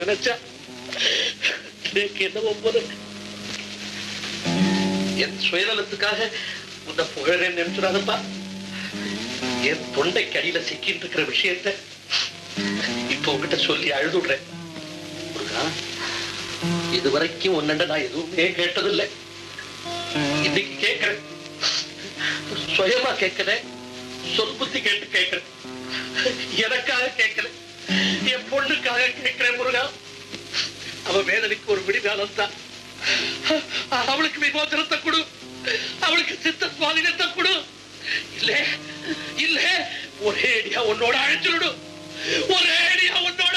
நினைச்சா எனக்கு என்னவோ போல இருக்கு. என் சுயநலத்துக்காக உன்னை புகழேன்னு நினைச்சுடாதப்பா என் தொண்டைக்கு அடியில சிக்கிட்டு இருக்கிற விஷயத்தை இப்ப உங்ககிட்ட சொல்லி அழுதுடுறேன் முருகா இதுவரைக்கும் உன்னண்ட நான் எதுவுமே கேட்டதில்லை இன்னைக்கு கேட்கிறேன் சுயமா கேட்கிறேன் சொல் புத்தி கேட்டு கேட்கிறேன் எனக்காக கேட்கிறேன் என் பொண்ணுக்காக கேட்கிறேன் முருகா அவ வேதனைக்கு ஒரு விடிகாலம் தான் அவளுக்கு விமோசனத்தை கொடு அவளுக்கு சித்த சுவாதீனத்தை கொடு இல்ல இல்ல ஒரே அடியா உன்னோட அழைச்சிடு ஒரே அடியா உன்னோட